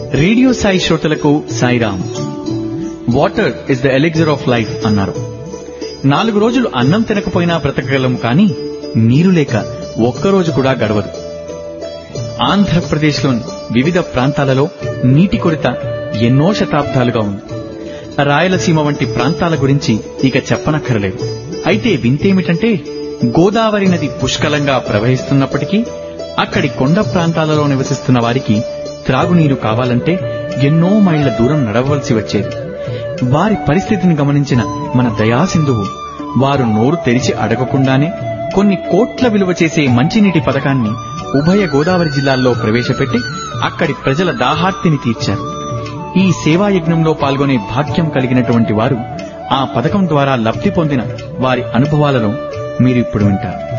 radio Sai శ్రోతలకు Sairam water is the elixir of life అన్నారు నాలుగు రోజులు అన్నం తినకపోయినా బ్రతకగలం కానీ నీరు లేక ఒక్కరోజు కూడా గడవదు ఆంధ్రప్రదేశ్లోని వివిధ ప్రాంతాలలో నీటి కొరత ఎన్నో శతాబ్దాలుగా ఉంది రాయలసీమ వంటి ప్రాంతాల గురించి ఇక చెప్పనక్కరలేదు అయితే వింతేమిటంటే గోదావరి నది పుష్కలంగా ప్రవహిస్తున్నప్పటికీ అక్కడి కొండ ప్రాంతాలలో నివసిస్తున్న వారికి త్రాగునీరు కావాలంటే ఎన్నో మైళ్ల దూరం నడవవలసి వచ్చేది వారి పరిస్థితిని గమనించిన మన దయాసింధువు వారు నోరు తెరిచి అడగకుండానే కొన్ని కోట్ల విలువ చేసే మంచినీటి పథకాన్ని ఉభయ గోదావరి జిల్లాల్లో ప్రవేశపెట్టి అక్కడి ప్రజల దాహార్తిని తీర్చారు ఈ సేవాయజ్ఞంలో పాల్గొనే భాగ్యం కలిగినటువంటి వారు ఆ పథకం ద్వారా లబ్ధి పొందిన వారి అనుభవాలను మీరు ఇప్పుడు వింటారు